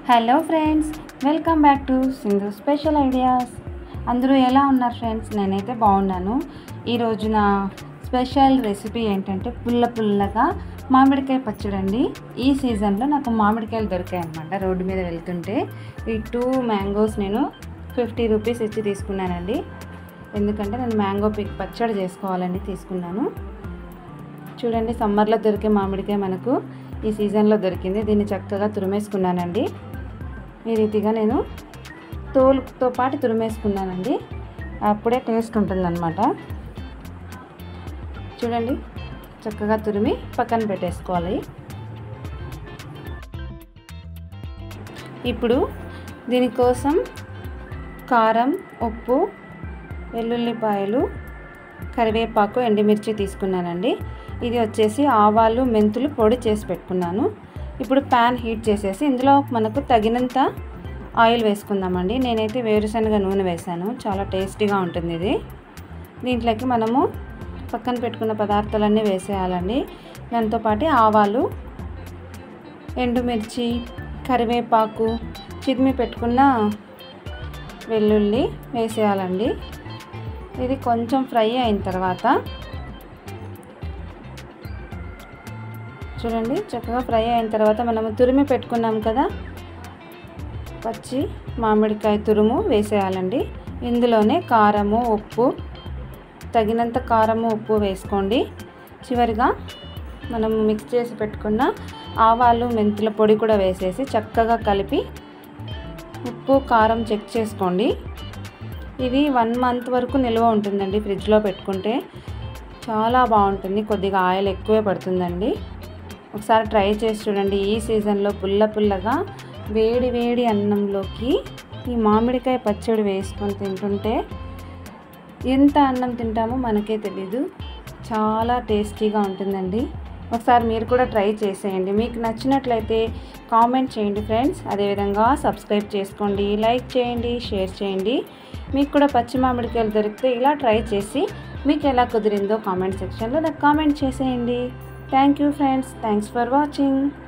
hello friends welcome back to Sindhu special ideas అందరూ ఎలా ఉన్నారు ఫ్రెండ్స్ నేనైతే బాగున్నాను ఈరోజు నా స్పెషల్ రెసిపీ ఏంటంటే పుల్ల పుల్లగా మామిడికాయ పచ్చడి అండి ఈ సీజన్లో నాకు మామిడికాయలు దొరికాయి అనమాట రోడ్డు మీద వెళ్తుంటే ఈ టూ మ్యాంగోస్ నేను ఫిఫ్టీ రూపీస్ ఇచ్చి తీసుకున్నానండి ఎందుకంటే నేను మ్యాంగో పిక్ పచ్చడి చేసుకోవాలని తీసుకున్నాను చూడండి సమ్మర్లో దొరికే మామిడికాయ మనకు ఈ సీజన్లో దొరికింది దీన్ని చక్కగా తురిమేసుకున్నానండి ఈ రీతిగా నేను తోలుతో పాటు తురిమేసుకున్నానండి అప్పుడే టేస్ట్ ఉంటుందన్నమాట చూడండి చక్కగా తురిమి పక్కన పెట్టేసుకోవాలి ఇప్పుడు దీనికోసం కారం ఉప్పు వెల్లుల్లిపాయలు కరివేపాకు ఎండుమిర్చి తీసుకున్నానండి ఇది వచ్చేసి ఆవాలు మెంతులు పొడి చేసి పెట్టుకున్నాను ఇప్పుడు ప్యాన్ హీట్ చేసేసి ఇందులో మనకు తగినంత ఆయిల్ వేసుకుందామండి నేనైతే వేరుశనగ నూనె వేసాను చాలా టేస్టీగా ఉంటుంది ఇది దీంట్లోకి మనము పక్కన పెట్టుకున్న పదార్థాలన్నీ వేసేయాలండి దాంతోపాటు ఆవాలు ఎండుమిర్చి కరివేపాకు చిదిమి పెట్టుకున్న వెల్లుల్లి వేసేయాలండి ఇది కొంచెం ఫ్రై అయిన తర్వాత చూడండి చక్కగా ఫ్రై అయిన తర్వాత మనము తురిమి పెట్టుకున్నాం కదా పచ్చి మామిడికాయ తురుము వేసేయాలండి ఇందులోనే కారము ఉప్పు తగినంత కారము ఉప్పు వేసుకోండి చివరిగా మనం మిక్స్ చేసి పెట్టుకున్న ఆవాలు మెంతుల పొడి కూడా వేసేసి చక్కగా కలిపి ఉప్పు కారం చెక్ చేసుకోండి ఇది వన్ మంత్ వరకు నిల్వ ఉంటుందండి ఫ్రిడ్జ్లో పెట్టుకుంటే చాలా బాగుంటుంది కొద్దిగా ఆయిల్ ఎక్కువే పడుతుందండి ఒకసారి ట్రై చేసి చూడండి ఈ సీజన్లో పుల్ల పుల్లగా వేడి వేడి అన్నంలోకి ఈ మామిడికాయ పచ్చడి వేసుకొని తింటుంటే ఎంత అన్నం తింటామో మనకే తెలీదు చాలా టేస్టీగా ఉంటుందండి ఒకసారి మీరు కూడా ట్రై చేసేయండి మీకు నచ్చినట్లయితే కామెంట్ చేయండి ఫ్రెండ్స్ అదేవిధంగా సబ్స్క్రైబ్ చేసుకోండి లైక్ చేయండి షేర్ చేయండి మీకు కూడా పచ్చి మామిడికాయలు దొరికితే ఇలా ట్రై చేసి మీకు ఎలా కుదిరిందో కామెంట్ సెక్షన్లో నాకు కామెంట్ చేసేయండి thank you friends thanks for watching